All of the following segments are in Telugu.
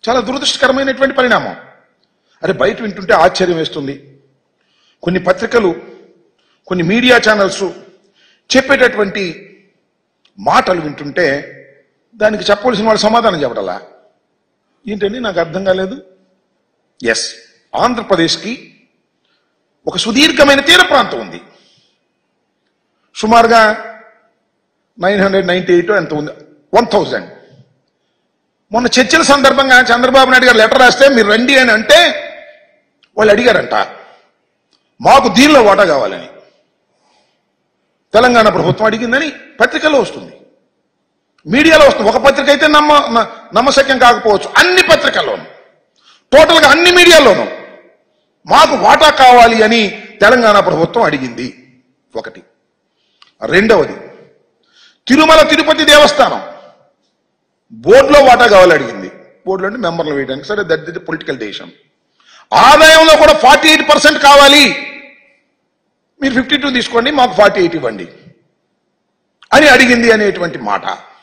చాలా దురదృష్టకరమైనటువంటి పరిణామం అరే బయట వింటుంటే ఆశ్చర్యం వేస్తుంది కొన్ని పత్రికలు కొన్ని మీడియా ఛానల్స్ చెప్పేటటువంటి మాటలు వింటుంటే దానికి చెప్పవలసిన వాళ్ళు సమాధానం చెప్పడాలా ఏంటండి నాకు అర్థం కాలేదు ఎస్ ఆంధ్రప్రదేశ్కి ఒక సుదీర్ఘమైన తీర ప్రాంతం ఉంది సుమారుగా నైన్ హండ్రెడ్ నైన్టీ ఎయిట్ ఎంత ఉంది వన్ థౌజండ్ మొన్న చర్చల సందర్భంగా చంద్రబాబు నాయుడు గారు లెటర్ రాస్తే మీరు రండి అని అంటే వాళ్ళు అడిగారంట మాకు దీనిలో వాటా కావాలని తెలంగాణ ప్రభుత్వం అడిగిందని పత్రికలో వస్తుంది మీడియాలో వస్తుంది ఒక పత్రిక అయితే నమ్మ న- నమ్మశక్యం కాకపోవచ్చు అన్ని పత్రికల్లోనూ టోటల్గా అన్ని మీడియాలోనూ మాకు వాటా కావాలి అని తెలంగాణ ప్రభుత్వం అడిగింది ఒకటి రెండవది తిరుమల తిరుపతి దేవస్థానం బోర్డులో వాటా కావాలి అడిగింది బోర్డులో అంటే మెంబర్లు వేయడానికి సరే దట్ ది పొలిటికల్ దేశం ఆదాయంలో కూడా ఫార్టీ ఎయిట్ పర్సెంట్ కావాలి మీరు ఫిఫ్టీ టూ తీసుకోండి మాకు ఫార్టీ ఎయిట్ ఇవ్వండి అని అడిగింది అనేటువంటి మాట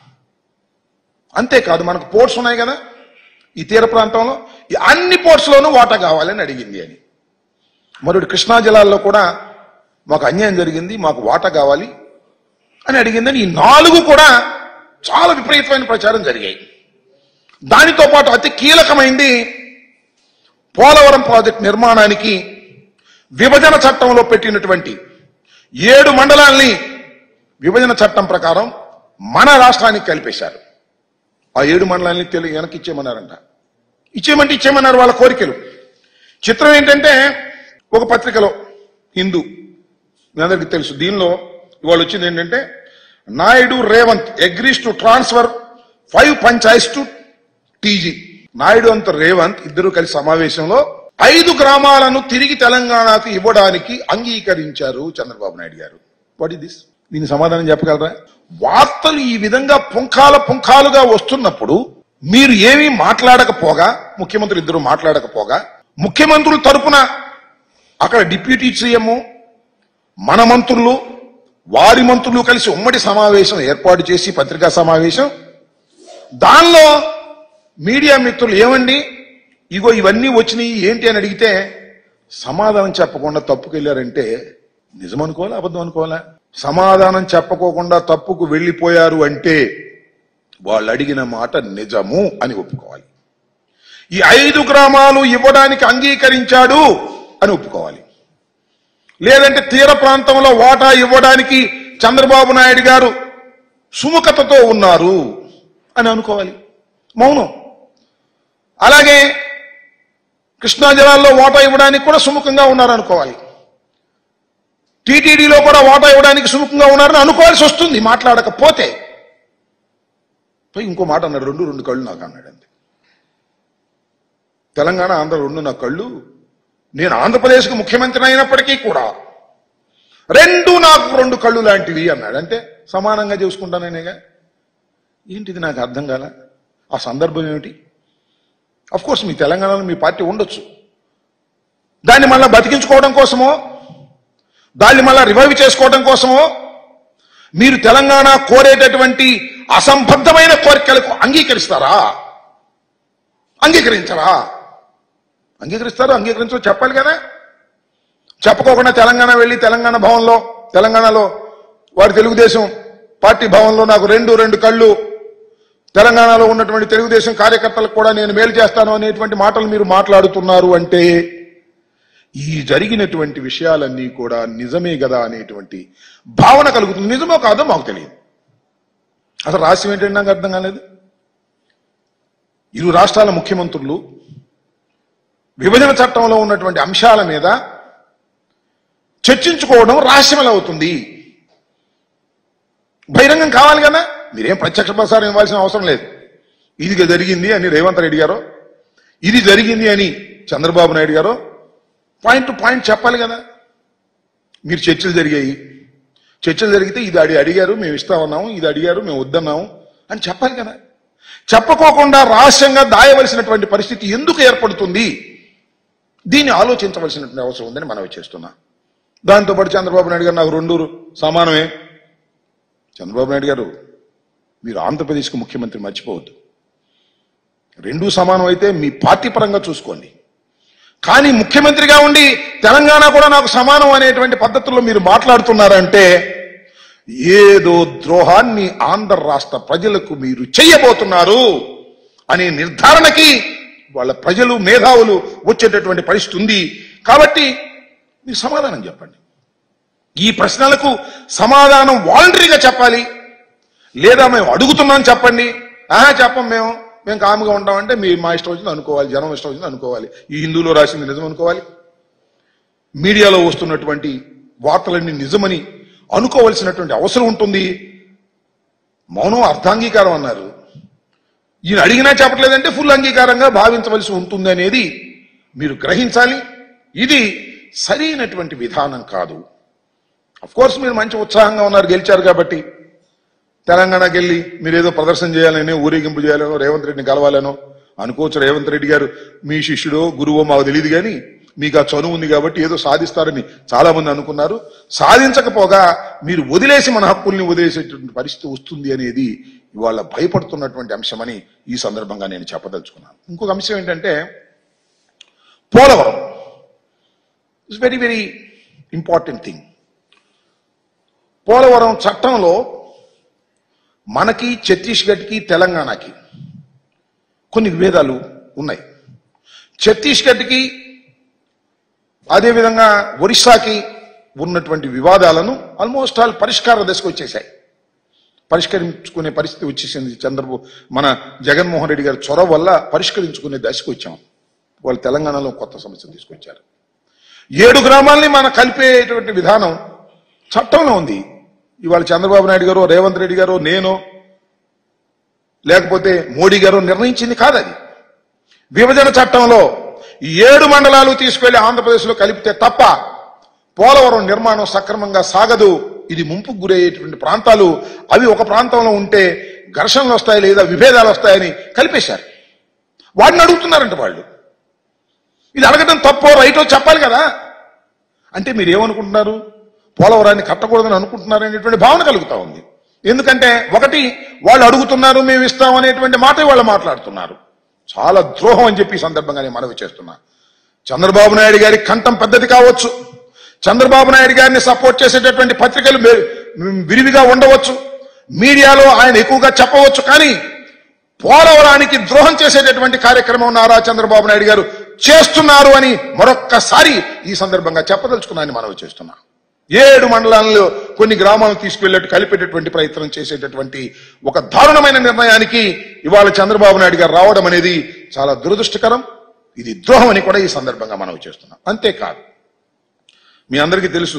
అంతేకాదు మనకు పోర్ట్స్ ఉన్నాయి కదా ఈ తీర ప్రాంతంలో ఈ అన్ని పోర్ట్స్లోనూ వాటా కావాలని అడిగింది అని మరొకటి కృష్ణా జిల్లాల్లో కూడా మాకు అన్యాయం జరిగింది మాకు వాటా కావాలి అని అడిగిందని ఈ నాలుగు కూడా చాలా విపరీతమైన ప్రచారం జరిగాయి దానితో పాటు అతి కీలకమైంది పోలవరం ప్రాజెక్ట్ నిర్మాణానికి విభజన చట్టంలో పెట్టినటువంటి ఏడు మండలాల్ని విభజన చట్టం ప్రకారం మన రాష్ట్రానికి కలిపేశారు ఆ ఏడు మండలాల్ని తెలుగు వెనక్కి ఇచ్చేయమన్నారంట ఇచ్చేయమంటే ఇచ్చేయమన్నారు వాళ్ళ కోరికలు చిత్రం ఏంటంటే ఒక పత్రికలో హిందూ మీ అందరికీ తెలుసు దీనిలో ఇవాళ వచ్చింది ఏంటంటే Naidu Revanth agrees to transfer five panchayats to TG Naidu అంత రేవంత్ ఇద్దరు కలిసి సమావేశంలో ఐదు గ్రామాలను తిరిగి తెలంగాణకు ఇవ్వడానికి అంగీకరించారు చంద్రబాబు నాయుడు గారు వాట్ ఇస్ దిస్ దీని సమాధానం చెప్పగలరా వార్తలు ఈ విధంగా పుంఖాల పుంఖాలుగా వస్తున్నప్పుడు మీరు ఏమీ మాట్లాడకపోగా ముఖ్యమంత్రులు ఇద్దరు మాట్లాడకపోగా ముఖ్యమంత్రుల తరపున అక్కడ డిప్యూటీ సీఎం మన మంత్రులు వారి మంత్రులు కలిసి ఉమ్మడి సమావేశం ఏర్పాటు చేసి పత్రికా సమావేశం దానిలో మీడియా మిత్రులు ఏమండి ఇగో ఇవన్నీ వచ్చినాయి ఏంటి అని అడిగితే సమాధానం చెప్పకుండా తప్పుకెళ్ళారంటే నిజం అనుకోవాలా అబద్ధం అనుకోవాలా సమాధానం చెప్పకోకుండా తప్పుకు వెళ్ళిపోయారు అంటే వాళ్ళు అడిగిన మాట నిజము అని ఒప్పుకోవాలి ఈ ఐదు గ్రామాలు ఇవ్వడానికి అంగీకరించాడు అని ఒప్పుకోవాలి లేదంటే తీర ప్రాంతంలో వాటా ఇవ్వడానికి చంద్రబాబు నాయుడు గారు సుముఖతతో ఉన్నారు అని అనుకోవాలి మౌనం అలాగే కృష్ణా జిల్లాలో వాటా ఇవ్వడానికి కూడా సుముఖంగా ఉన్నారు అనుకోవాలి టీటీడీలో కూడా వాటా ఇవ్వడానికి సుముఖంగా ఉన్నారని అనుకోవాల్సి వస్తుంది మాట్లాడకపోతే పోయి ఇంకో మాట అన్నాడు రెండు రెండు కళ్ళు నాకు అన్నాడు అంతే తెలంగాణ ఆంధ్ర రెండు నా కళ్ళు నేను ఆంధ్రప్రదేశ్కి ముఖ్యమంత్రి అయినప్పటికీ కూడా రెండు నాకు రెండు కళ్ళు లాంటివి అన్నాడు అంటే సమానంగా చూసుకుంటాననేగా ఏంటిది నాకు అర్థం కాల ఆ సందర్భం ఏమిటి అఫ్ కోర్స్ మీ తెలంగాణలో మీ పార్టీ ఉండొచ్చు దాన్ని మళ్ళీ బతికించుకోవడం కోసమో దాన్ని మళ్ళీ రివైవ్ చేసుకోవడం కోసమో మీరు తెలంగాణ కోరేటటువంటి అసంబద్ధమైన కోరికలకు అంగీకరిస్తారా అంగీకరించరా అంగీకరిస్తారు అంగీకరించో చెప్పాలి కదా చెప్పుకోకుండా తెలంగాణ వెళ్ళి తెలంగాణ భవన్లో తెలంగాణలో వారి తెలుగుదేశం పార్టీ భవన్లో నాకు రెండు రెండు కళ్ళు తెలంగాణలో ఉన్నటువంటి తెలుగుదేశం కార్యకర్తలకు కూడా నేను మేలు చేస్తాను అనేటువంటి మాటలు మీరు మాట్లాడుతున్నారు అంటే ఈ జరిగినటువంటి విషయాలన్నీ కూడా నిజమే కదా అనేటువంటి భావన కలుగుతుంది నిజమో కాదో మాకు తెలియదు అసలు రహస్యం ఏంటంటే నాకు అర్థం కాలేదు ఇరు రాష్ట్రాల ముఖ్యమంత్రులు విభజన చట్టంలో ఉన్నటువంటి అంశాల మీద చర్చించుకోవడం రహస్యమల అవుతుంది బహిరంగం కావాలి కదా మీరేం ప్రత్యక్ష ప్రసారం ఇవ్వాల్సిన అవసరం లేదు ఇది జరిగింది అని రేవంత్ రెడ్డి గారు ఇది జరిగింది అని చంద్రబాబు నాయుడు గారు పాయింట్ టు పాయింట్ చెప్పాలి కదా మీరు చర్చలు జరిగాయి చర్చలు జరిగితే ఇది అడి అడిగారు మేము ఇస్తామన్నాము ఇది అడిగారు మేము వద్దన్నాము అని చెప్పాలి కదా చెప్పకోకుండా రహస్యంగా దాయవలసినటువంటి పరిస్థితి ఎందుకు ఏర్పడుతుంది దీన్ని ఆలోచించవలసినటువంటి అవసరం ఉందని మనం చేస్తున్నా దాంతోపాటు చంద్రబాబు నాయుడు గారు నాకు రెండు సమానమే చంద్రబాబు నాయుడు గారు మీరు ఆంధ్రప్రదేశ్కి ముఖ్యమంత్రి మర్చిపోవద్దు రెండూ సమానం అయితే మీ పార్టీ పరంగా చూసుకోండి కానీ ముఖ్యమంత్రిగా ఉండి తెలంగాణ కూడా నాకు సమానం అనేటువంటి పద్ధతుల్లో మీరు మాట్లాడుతున్నారంటే ఏదో ద్రోహాన్ని ఆంధ్ర రాష్ట్ర ప్రజలకు మీరు చెయ్యబోతున్నారు అనే నిర్ధారణకి వాళ్ళ ప్రజలు మేధావులు వచ్చేటటువంటి పరిస్థితి ఉంది కాబట్టి మీరు సమాధానం చెప్పండి ఈ ప్రశ్నలకు సమాధానం వాలంటరీగా చెప్పాలి లేదా మేము అడుగుతున్నాం చెప్పండి ఆహా చెప్పం మేము మేము కాముగా ఉంటామంటే మీ మా ఇష్టం వచ్చింది అనుకోవాలి జనం ఇష్టం వచ్చింది అనుకోవాలి ఈ హిందువులో రాసింది నిజం అనుకోవాలి మీడియాలో వస్తున్నటువంటి వార్తలన్నీ నిజమని అనుకోవలసినటువంటి అవసరం ఉంటుంది మౌనం అర్ధాంగీకారం అన్నారు ఈయన అడిగినా చెప్పట్లేదంటే ఫుల్ అంగీకారంగా భావించవలసి ఉంటుంది అనేది మీరు గ్రహించాలి ఇది సరైనటువంటి విధానం కాదు అఫ్ కోర్స్ మీరు మంచి ఉత్సాహంగా ఉన్నారు గెలిచారు కాబట్టి తెలంగాణకి వెళ్ళి మీరు ఏదో ప్రదర్శన చేయాలని ఊరేగింపు చేయాలనో రేవంత్ రెడ్డిని కలవాలనో అనుకోవచ్చు రేవంత్ రెడ్డి గారు మీ శిష్యుడో గురువో మాకు తెలియదు కానీ మీకు ఆ చనువు ఉంది కాబట్టి ఏదో సాధిస్తారని చాలా మంది అనుకున్నారు సాధించకపోగా మీరు వదిలేసి మన హక్కుల్ని వదిలేసేటువంటి పరిస్థితి వస్తుంది అనేది ఇవాళ భయపడుతున్నటువంటి అంశమని ఈ సందర్భంగా నేను చెప్పదలుచుకున్నాను ఇంకొక అంశం ఏంటంటే Polavaram it's very very important thing Polavaram చట్టంలో మనకి ఛత్తీస్గఢ్కి తెలంగాణకి కొన్ని విభేదాలు ఉన్నాయి ఛత్తీస్గఢ్కి అదేవిధంగా ఒరిస్సాకి ఉన్నటువంటి వివాదాలను ఆల్మోస్ట్ ఆల్ పరిష్కార దశకు వచ్చేసాయి పరిష్కరించుకునే పరిస్థితి వచ్చేసింది చంద్రబాబు మన జగన్మోహన్ రెడ్డి గారి చొరవ వల్ల పరిష్కరించుకునే దశకు వచ్చాం వాళ్ళు తెలంగాణలో కొత్త సమస్య తీసుకొచ్చారు ఏడు గ్రామాల్ని మనం కలిపేటువంటి విధానం చట్టంలో ఉంది ఇవాళ చంద్రబాబు నాయుడు గారు రేవంత్ రెడ్డి గారు నేను లేకపోతే మోడీ గారు నిర్ణయించింది కాదు అది విభజన చట్టంలో ఈ ఏడు మండలాలు తీసుకెళ్లి ఆంధ్రప్రదేశ్లో కలిపితే తప్ప పోలవరం నిర్మాణం సక్రమంగా సాగదు ఇది ముంపుకు గురయ్యేటువంటి ప్రాంతాలు అవి ఒక ప్రాంతంలో ఉంటే ఘర్షణలు వస్తాయి లేదా విభేదాలు వస్తాయని కలిపేశారు వాడిని అడుగుతున్నారంట వాళ్ళు ఇది అడగడం తప్పో రైటో చెప్పాలి కదా అంటే మీరు ఏమనుకుంటున్నారు పోలవరాన్ని కట్టకూడదని అనుకుంటున్నారు అనేటువంటి భావన కలుగుతా ఉంది ఎందుకంటే ఒకటి వాళ్ళు అడుగుతున్నారు మేము ఇస్తాం అనేటువంటి మాట వాళ్ళు మాట్లాడుతున్నారు చాలా ద్రోహం అని చెప్పి ఈ సందర్భంగా నేను మనవి చేస్తున్నా చంద్రబాబు నాయుడు గారి కంఠం పెద్దది కావచ్చు చంద్రబాబు నాయుడు గారిని సపోర్ట్ చేసేటటువంటి పత్రికలు మే- విరివిగా ఉండవచ్చు మీడియాలో ఆయన ఎక్కువగా చెప్పవచ్చు కానీ పోలవరానికి ద్రోహం చేసేటటువంటి కార్యక్రమం నారా చంద్రబాబు నాయుడు గారు చేస్తున్నారు అని మరొక్కసారి ఈ సందర్భంగా చెప్పదలుచుకున్నానని మనవి చేస్తున్నా ఏడు మండలాల్లో కొన్ని గ్రామాలను తీసుకెళ్లేట్టు కలిపేటటువంటి ప్రయత్నం చేసేటటువంటి ఒక దారుణమైన నిర్ణయానికి ఇవాళ చంద్రబాబు నాయుడు గారు రావడం అనేది చాలా దురదృష్టకరం ఇది ద్రోహం అని కూడా ఈ సందర్భంగా మనవి చేస్తున్నాం అంతేకాదు మీ అందరికీ తెలుసు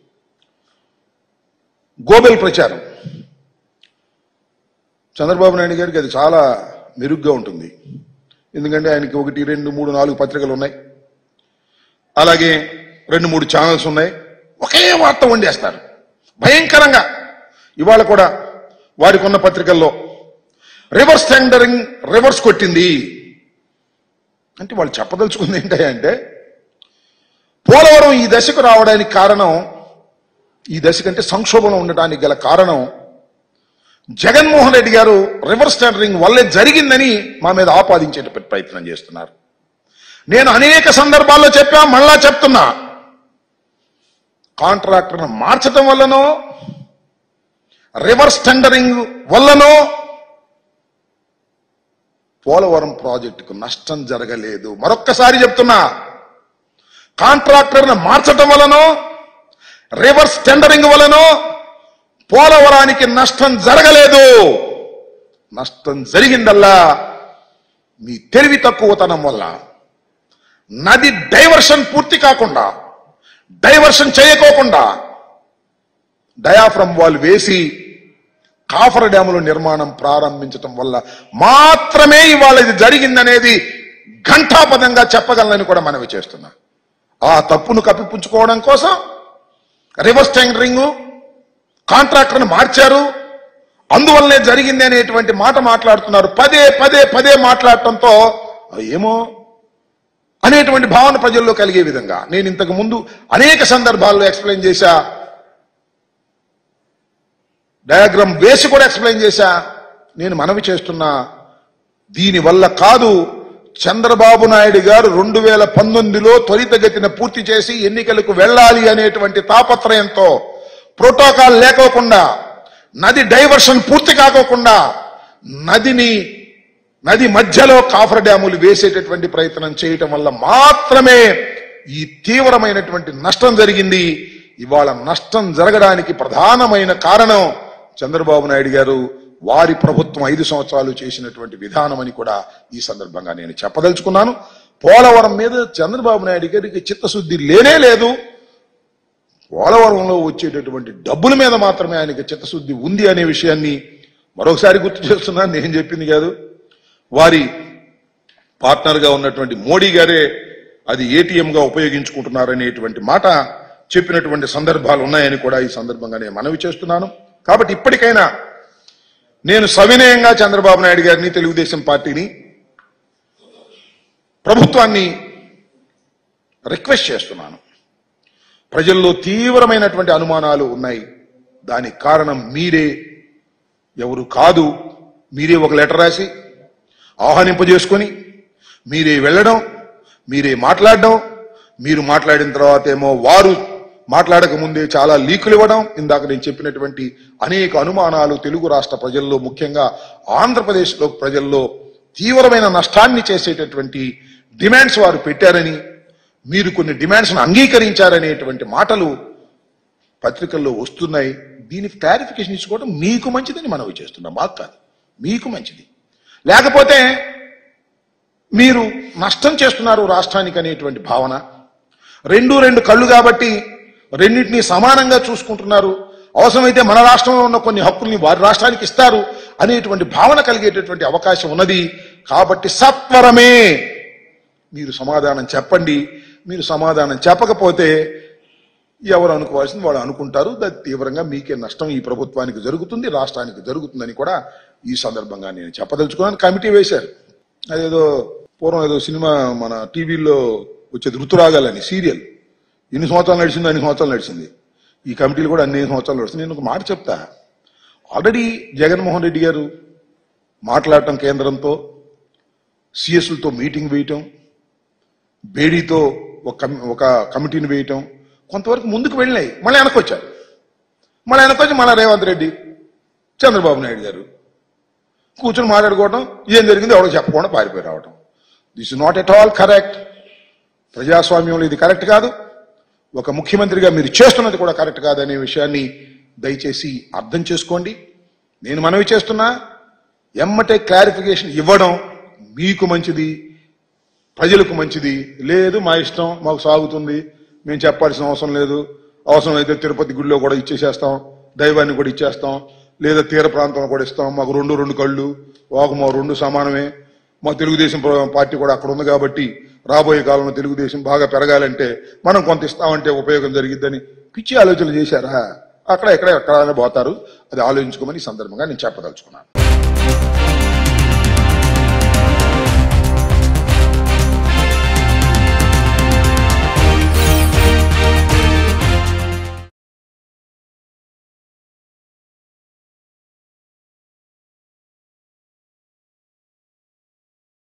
గోబెల్ ప్రచారం చంద్రబాబు నాయుడు గారికి అది చాలా మెరుగ్గా ఉంటుంది ఎందుకంటే ఆయనకి ఒకటి రెండు మూడు నాలుగు పత్రికలు ఉన్నాయి అలాగే రెండు మూడు ఛానల్స్ ఉన్నాయి ఒకే వార్త వండేస్తారు భయంకరంగా ఇవాళ కూడా వారికి ఉన్న పత్రికల్లో రివర్స్ టెండరింగ్ రివర్స్ కొట్టింది అంటే వాళ్ళు చెప్పదలుచుకుంది ఏంటంటే పోలవరం ఈ దశకు రావడానికి కారణం ఈ దశ కంటే సంక్షోభంలో ఉండటానికి గల కారణం జగన్మోహన్ రెడ్డి గారు రివర్స్ టెండరింగ్ వల్లే జరిగిందని మా మీద ఆపాదించే ప్రయత్నం చేస్తున్నారు నేను అనేక సందర్భాల్లో చెప్పా మళ్ళా చెప్తున్నా కాంట్రాక్టర్ను మార్చటం వల్లనో రివర్స్ టెండరింగ్ వల్లనో పోలవరం ప్రాజెక్టుకు నష్టం జరగలేదు మరొక్కసారి చెప్తున్నా కాంట్రాక్టర్ను మార్చటం వలనో రివర్స్ టెండరింగ్ వలనో పోలవరానికి నష్టం జరగలేదు నష్టం జరిగిందల్లా మీ తెలివి తక్కువతనం వల్ల నది డైవర్షన్ పూర్తి కాకుండా డైవర్షన్ చేయకోకుండా డయాఫ్రమ్ వాల్ వేసి కాఫర్ డ్యాముల నిర్మాణం ప్రారంభించటం వల్ల మాత్రమే ఇవాళ ఇది జరిగిందనేది ఘంటాపదంగా చెప్పగలనని కూడా మనవి చేస్తున్నా ఆ తప్పును కప్పిపుచ్చుకోవడం కోసం రివర్స్ టెండరింగ్ కాంట్రాక్టర్ని మార్చారు అందువల్లనే జరిగింది అనేటువంటి మాట మాట్లాడుతున్నారు పదే పదే పదే మాట్లాడటంతో ఏమో అనేటువంటి భావన ప్రజల్లో కలిగే విధంగా నేను ఇంతకు ముందు అనేక సందర్భాల్లో ఎక్స్ప్లెయిన్ చేశా డయాగ్రామ్ వేసి కూడా ఎక్స్ప్లెయిన్ చేశా నేను మనవి చేస్తున్నా దీని వల్ల కాదు చంద్రబాబు నాయుడు గారు రెండు వేల పంతొమ్మిదిలో త్వరితగతిన పూర్తి చేసి ఎన్నికలకు వెళ్ళాలి అనేటువంటి తాపత్రయంతో ప్రోటోకాల్ లేకోకుండా నది డైవర్షన్ పూర్తి కాకోకుండా నదిని నది మధ్యలో కాఫర్ డ్యాములు వేసేటటువంటి ప్రయత్నం చేయటం వల్ల మాత్రమే ఈ తీవ్రమైనటువంటి నష్టం జరిగింది ఇవాళ నష్టం జరగడానికి ప్రధానమైన కారణం చంద్రబాబు నాయుడు గారు వారి ప్రభుత్వం ఐదు సంవత్సరాలు చేసినటువంటి విధానం అని కూడా ఈ సందర్భంగా నేను చెప్పదలుచుకున్నాను పోలవరం మీద చంద్రబాబు నాయుడు గారికి చిత్తశుద్ధి లేనే లేదు పోలవరంలో వచ్చేటటువంటి డబ్బుల మీద మాత్రమే ఆయనకి చిత్తశుద్ధి ఉంది అనే విషయాన్ని మరొకసారి గుర్తు చేస్తున్నాను నేను చెప్పింది కాదు వారి పార్ట్నర్ గా ఉన్నటువంటి మోడీ గారే అది ఏటీఎం గా ఉపయోగించుకుంటున్నారనేటువంటి మాట చెప్పినటువంటి సందర్భాలు ఉన్నాయని కూడా ఈ సందర్భంగా నేను మనవి చేస్తున్నాను కాబట్టి ఇప్పటికైనా నేను సవినయంగా చంద్రబాబు నాయుడు గారిని తెలుగుదేశం పార్టీని ప్రభుత్వాన్ని రిక్వెస్ట్ చేస్తున్నాను ప్రజల్లో తీవ్రమైనటువంటి అనుమానాలు ఉన్నాయి దానికి కారణం మీరే ఎవరు కాదు మీరే ఒక లెటర్ రాసి ఆహ్వానింపజేసుకొని మీరే వెళ్ళడం మీరే మాట్లాడడం మీరు మాట్లాడిన తర్వాత ఏమో వారు మాట్లాడక ముందే చాలా లీకులు ఇవ్వడం ఇందాక నేను చెప్పినటువంటి అనేక అనుమానాలు తెలుగు రాష్ట్ర ప్రజల్లో ముఖ్యంగా ఆంధ్రప్రదేశ్లో ప్రజల్లో తీవ్రమైన నష్టాన్ని చేసేటటువంటి డిమాండ్స్ వారు పెట్టారని మీరు కొన్ని డిమాండ్స్ను అంగీకరించారనేటువంటి మాటలు పత్రికల్లో వస్తున్నాయి దీనికి క్లారిఫికేషన్ ఇచ్చుకోవడం మీకు మంచిదని మనవి చేస్తున్నాం మాకు కాదు మీకు మంచిది లేకపోతే మీరు నష్టం చేస్తున్నారు రాష్ట్రానికి అనేటువంటి భావన రెండు రెండు కళ్ళు కాబట్టి రెండింటినీ సమానంగా చూసుకుంటున్నారు అవసరమైతే మన రాష్ట్రంలో ఉన్న కొన్ని హక్కుల్ని వారి రాష్ట్రానికి ఇస్తారు అనేటువంటి భావన కలిగేటటువంటి అవకాశం ఉన్నది కాబట్టి సత్వరమే మీరు సమాధానం చెప్పండి మీరు సమాధానం చెప్పకపోతే ఎవరు అనుకోవాల్సింది వాళ్ళు అనుకుంటారు అది తీవ్రంగా మీకే నష్టం ఈ ప్రభుత్వానికి జరుగుతుంది రాష్ట్రానికి జరుగుతుందని కూడా ఈ సందర్భంగా నేను చెప్పదలుచుకున్నాను కమిటీ వేశారు అదేదో పూర్వం ఏదో సినిమా మన టీవీలో వచ్చేది ఋతురాగాలని సీరియల్ ఎన్ని సంవత్సరాలు నడిచిందో అన్ని సంవత్సరాలు నడిచింది ఈ కమిటీలు కూడా అన్ని సంవత్సరాలు నడుస్తుంది నేను ఒక మాట చెప్తా ఆల్రెడీ జగన్మోహన్ రెడ్డి గారు మాట్లాడటం కేంద్రంతో సిఎస్లతో మీటింగ్ వేయటం బేడీతో ఒక కమి- ఒక కమిటీని వేయటం కొంతవరకు ముందుకు వెళ్ళినాయి మళ్ళీ వెనకొచ్చారు మళ్ళీ వెనకొచ్చి మళ్ళీ రేవంత్ రెడ్డి చంద్రబాబు నాయుడు గారు కూర్చొని మాట్లాడుకోవడం ఏం జరిగిందో ఎవరికి చెప్పకుండా పారిపోయి రావటం this is not at all correct ప్రజాస్వామ్యంలో ఇది కరెక్ట్ కాదు ఒక ముఖ్యమంత్రిగా మీరు చేస్తున్నది కూడా కరెక్ట్ కాదు అనే విషయాన్ని దయచేసి అర్థం చేసుకోండి నేను మనవి చేస్తున్నా ఎమ్మటే క్లారిఫికేషన్ ఇవ్వడం మీకు మంచిది ప్రజలకు మంచిది లేదు మా ఇష్టం మాకు సాగుతుంది మేము చెప్పాల్సిన అవసరం లేదు అవసరం అయితే తిరుపతి గుడిలో కూడా ఇచ్చేసేస్తాం దైవాన్ని కూడా ఇచ్చేస్తాం లేదా తీర ప్రాంతంలో కూడా ఇస్తాం మాకు రెండు రెండు కళ్ళు ఒక మా రెండు సమానమే మా తెలుగుదేశం ప్ర- పార్టీ కూడా అక్కడ ఉంది కాబట్టి రాబోయే కాలంలో తెలుగుదేశం బాగా పెరగాలంటే మనం కొంత ఇస్తామంటే ఉపయోగం జరిగిద్దని పిచ్చి ఆలోచనలు చేశారా అక్కడ ఎక్కడ ఎక్కడ పోతారు అది ఆలోచించుకోమని ఈ సందర్భంగా నేను చెప్పదలుచుకున్నాను